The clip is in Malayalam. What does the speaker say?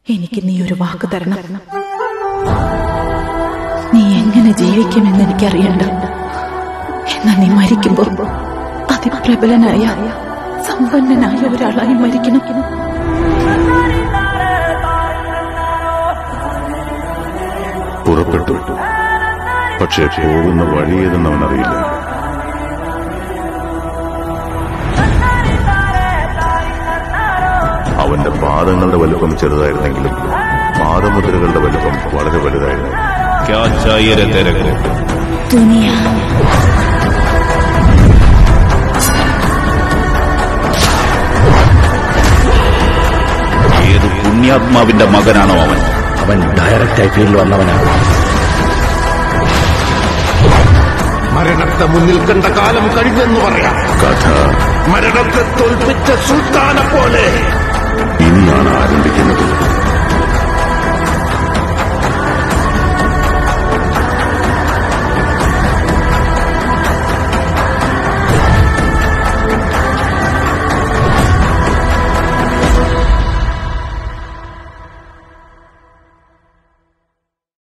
എനിക്ക് നീ ഒരു വാക്ക് തരണം നീ എങ്ങനെ ജീവിക്കുമെന്ന് എനിക്കറിയണ്ട എന്നാൽ നീ മരിക്കുമ്പോ അതിപ്രബലനായ സമ്പന്നനായ ഒരാളായി മരിക്കണം പുറപ്പെട്ടു പക്ഷെ പോകുന്ന വഴി ഏതെന്ന് അവനറിയില്ല അവന്റെ പാദങ്ങളുടെ വലുപ്പം ചെറുതായിരുന്നെങ്കിലും പാദമുദ്രകളുടെ വലുപ്പം വളരെ വലുതായിരുന്നു क्या चाहिए रे तेरे को ദുനിയ ഏത് പുണ്യാത്മാവിന്റെ മകനാണോ അവൻ അവൻ ഡയറക്റ്റായി ഫീൽഡിൽ വന്നവനാണ് മരണത്തെ മുന്നിൽ കണ്ട കാലം കഴിഞ്ഞെന്ന് പറയാം കഥ മരണത്തെ തോൽപ്പിച്ച സുൽത്താനെ പോലെ ഇനിയാണ് ആരംഭിക്കുന്നത്